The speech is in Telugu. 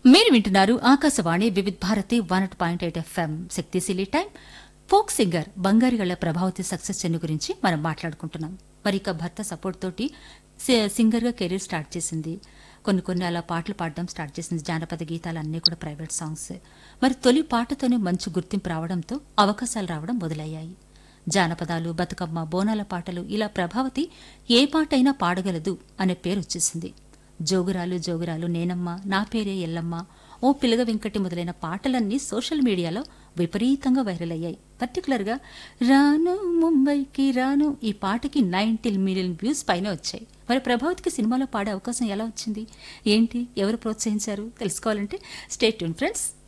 మీరు వింటున్నారు Akashvani Vividh Bharati one point eight FM శక్తిశీలి time folk singer Bangarigalla Prabhavati success చెన్ను గురించి మనం మాట్లాడుకుంటున్నాం మరి ఇక భర్త సపోర్ట్ తోటి సి- సింగర్గా కెరీర్ స్టార్ట్ చేసింది కొన్ని కొన్ని అలా పాటలు పాడడం స్టార్ట్ చేసింది జానపద గీతాలు అన్నీ కూడా ప్రైవేట్ సాంగ్స్ మరి తొలి పాటతోనే మంచి గుర్తింపు రావడంతో అవకాశాలు రావడం మొదలయ్యాయి జానపదాలు బతుకమ్మ బోనాల పాటలు ఇలా ప్రభావతి ఏ పాటైనా పాడగలదు అనే పేరు వచ్చేసింది జోగురాలు జోగురాలు నేనమ్మ నా పేరే ఎల్లమ్మ ఓ పిలగ వెంకటి మొదలైన పాటలన్నీ సోషల్ మీడియాలో విపరీతంగా వైరల్ అయ్యాయి పర్టికులర్గా రాను ముంబైకి రాను ఈ పాటకి నైన్టీ మిలియన్ వ్యూస్ పైన వచ్చాయి మరి ప్రభావతికి సినిమాలో పాడే అవకాశం ఎలా వచ్చింది ఏంటి ఎవరు ప్రోత్సహించారు తెలుసుకోవాలంటే స్టేట్ ట్యూన్ ఫ్రెండ్స్